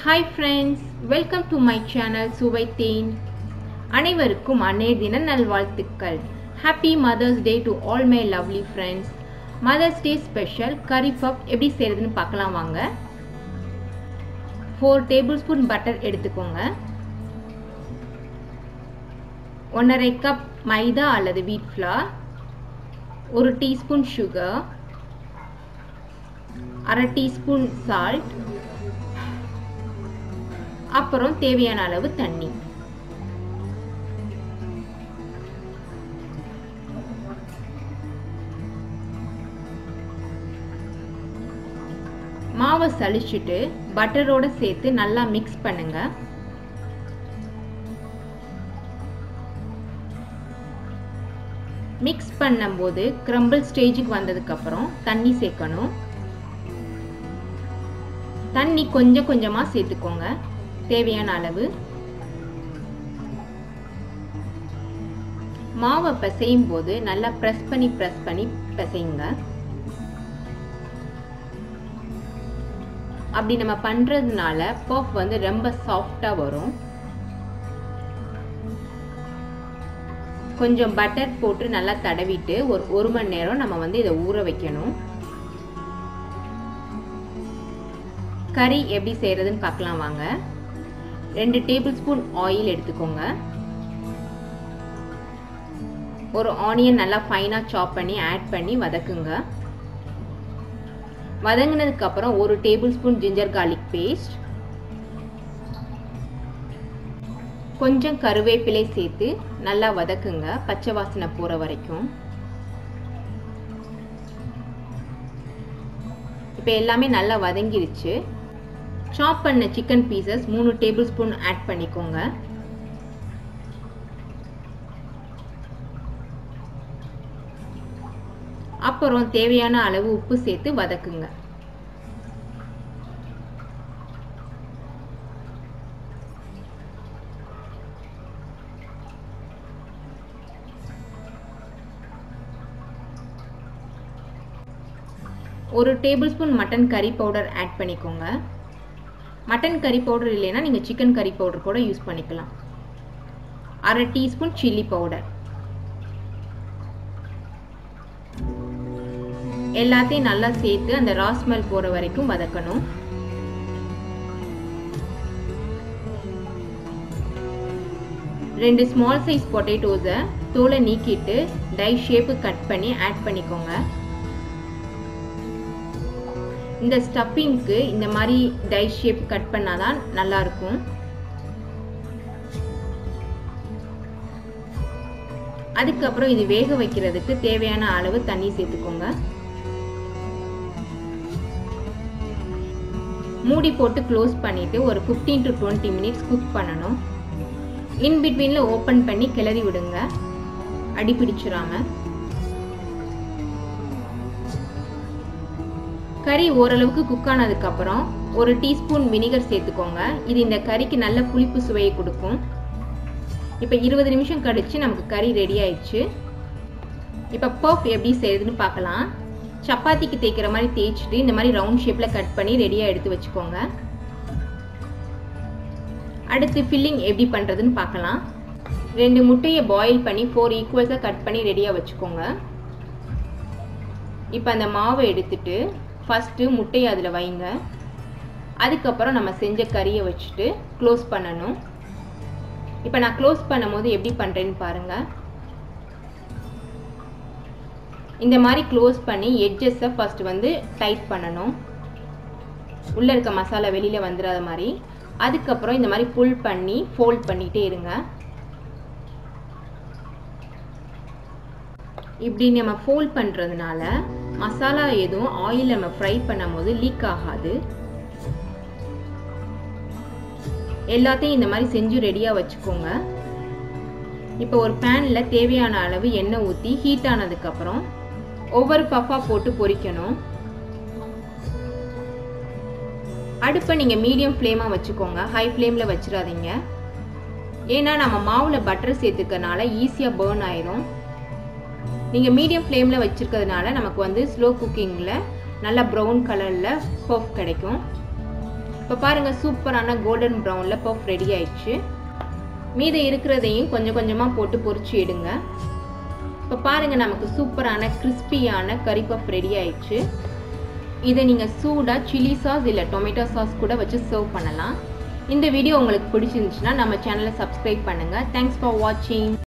hi friends welcome to my channel Suvai Then அனைவருக்கும் அன்னைய தின நல்வாழ்த்துக்கள் happy mother's day to all my lovely friends mother's day special curry puff எப்படி செய்கிறதுன்னு பார்க்கலாம் வாங்க ஃபோர் டேபிள் ஸ்பூன் பட்டர் எடுத்துக்கோங்க ஒன்றரை கப் மைதா அல்லது வீட் ஃப்ளார் ஒரு டீஸ்பூன் சுகர் அரை டீஸ்பூன் சால்ட் அப்புறம் தேவையான அளவு தண்ணி மாவை சளிச்சுட்டு பட்டரோட சேர்த்து நல்லா மிக்ஸ் பண்ணுங்க மிக்ஸ் பண்ணும்போது கிரம்பிள் ஸ்டேஜுக்கு வந்ததுக்கப்புறம் தண்ணி சேர்க்கணும் தண்ணி கொஞ்சம் கொஞ்சமாக சேர்த்துக்கோங்க தேவையான அளவு மாவை பிசையும் போது நல்லா ப்ரெஸ் பண்ணி ப்ரெஸ் பண்ணி பிசையுங்க அப்படி நம்ம பண்ணுறதுனால பஃப் வந்து ரொம்ப சாஃப்டாக வரும் கொஞ்சம் பட்டர் போட்டு நல்லா தடவிட்டு ஒரு ஒரு மணி நேரம் நம்ம வந்து இதை ஊற வைக்கணும் கறி எப்படி செய்கிறதுன்னு பார்க்கலாம் வாங்க ரெண்டு டேபிள் ஸ்பூன் ஆயில் எடுத்துக்கோங்க ஒரு ஆனியன் நல்லா ஃபைனாக சாப் பண்ணி ஆட் பண்ணி வதக்குங்க வதங்கினதுக்கு அப்புறம் ஒரு tablespoon ginger garlic paste கொஞ்சம் கருவேப்பிலை சேர்த்து நல்லா வதக்குங்க பச்சை வாசனை போகிற வரைக்கும் இப்போ எல்லாமே நல்லா வதங்கிருச்சு சாப் பண்ண சிக்கன் பீசஸ் மூணு டேபிள் ஸ்பூன் ஆட் பண்ணிக்கோங்க அப்புறம் தேவையான அளவு உப்பு சேர்த்து வதக்குங்க ஒரு tablespoon mutton curry powder add பண்ணிக்கோங்க மட்டன் கறி பவுடர் இல்லைன்னா நீங்கள் சிக்கன் கறி பவுடர் கூட யூஸ் பண்ணிக்கலாம் அரை டீஸ்பூன் சில்லி பவுடர் எல்லாத்தையும் நல்லா சேர்த்து அந்த ராஸ்மெல் போகிற வரைக்கும் வதக்கணும் ரெண்டு ஸ்மால் சைஸ் பொட்டேட்டோஸை தோலை நீக்கிட்டு டை ஷேப்பு கட் பண்ணி ஆட் பண்ணிக்கோங்க இந்த ஸ்டஃபிங்க்கு இந்த மாதிரி டை ஷேப் கட் பண்ணாதான் நல்லாயிருக்கும் அதுக்கப்புறம் இது வேக வைக்கிறதுக்கு தேவையான அளவு தண்ணி சேர்த்துக்கோங்க மூடி போட்டு க்ளோஸ் பண்ணிவிட்டு ஒரு fifteen to twenty minutes cook பண்ணணும் இன் பிட்வீனில் ஓப்பன் பண்ணி கிளறி விடுங்க அடி பிடிச்சிடாமல் கறி ஓரளவுக்கு குக் ஆனதுக்கப்புறம் ஒரு டீஸ்பூன் வினிகர் சேர்த்துக்கோங்க இது இந்த கறிக்கு நல்ல புளிப்பு சுவையை கொடுக்கும் இப்போ இருபது நிமிஷம் கழித்து நமக்கு கறி ரெடி ஆயிடுச்சு இப்போ பஃப் எப்படி செய்யுதுன்னு பார்க்கலாம் சப்பாத்திக்கு தேய்க்கிற மாதிரி தேய்ச்சிட்டு இந்த மாதிரி ரவுண்ட் ஷேப்பில் கட் பண்ணி ரெடியாக எடுத்து வச்சுக்கோங்க அடுத்து ஃபில்லிங் எப்படி பண்ணுறதுன்னு பார்க்கலாம் ரெண்டு முட்டையை பாயில் பண்ணி ஃபோர் ஈக்குவல்ஸாக கட் பண்ணி ரெடியாக வச்சுக்கோங்க இப்போ அந்த மாவை எடுத்துட்டு ஃபஸ்ட்டு முட்டையை அதில் வைங்க அதுக்கப்புறம் நம்ம செஞ்ச கறியை வச்சுட்டு க்ளோஸ் பண்ணணும் இப்போ நான் க்ளோஸ் பண்ணும்போது எப்படி பண்ணுறேன்னு பாருங்கள் இந்த மாதிரி க்ளோஸ் பண்ணி எட்ஜஸை ஃபஸ்ட்டு வந்து டைட் பண்ணணும் உள்ளே இருக்க மசாலா வெளியில் வந்துடாத மாதிரி அதுக்கப்புறம் இந்த மாதிரி புல் பண்ணி ஃபோல்ட் பண்ணிகிட்டே இருங்க இப்படி நம்ம ஃபோல்ட் பண்ணுறதுனால மசாலா எதுவும் ஆயில் நம்ம ஃப்ரை பண்ணும் போது லீக் ஆகாது எல்லாத்தையும் இந்த மாதிரி செஞ்சு ரெடியாக வச்சுக்கோங்க இப்போ ஒரு பேனில் தேவையான அளவு எண்ணெய் ஊற்றி ஹீட் ஆனதுக்கப்புறம் ஒவ்வொரு பஃபாக போட்டு பொரிக்கணும் அடுப்பை நீங்கள் மீடியம் ஃப்ளேமாக வச்சுக்கோங்க ஹை ஃப்ளேமில் வச்சிடாதீங்க ஏன்னா நம்ம மாவில் பட்டர் சேர்த்துக்கனால ஈஸியாக பேர்ன் ஆயிரும் நீங்கள் மீடியம் ஃப்ளேமில் வச்சுருக்கிறதுனால நமக்கு வந்து ஸ்லோ குக்கிங்கில் நல்ல ப்ரௌன் கலரில் பஃப் கிடைக்கும் இப்போ பாருங்கள் சூப்பரான கோல்டன் ப்ரௌனில் பஃப் ரெடி ஆயிடுச்சு மீதி இருக்கிறதையும் கொஞ்சம் கொஞ்சமாக போட்டு பொரிச்சு எடுங்க இப்போ பாருங்கள் நமக்கு சூப்பரான கிறிஸ்பியான கறி பஃப் ரெடி ஆயிடுச்சு இதை நீங்கள் சூடாக சில்லி சாஸ் இல்லை டொமேட்டோ சாஸ் கூட வச்சு சர்வ் பண்ணலாம் இந்த வீடியோ உங்களுக்கு பிடிச்சிருந்துச்சுன்னா நம்ம சேனலை சப்ஸ்கிரைப் பண்ணுங்கள் தேங்க்ஸ் ஃபார் வாட்சிங்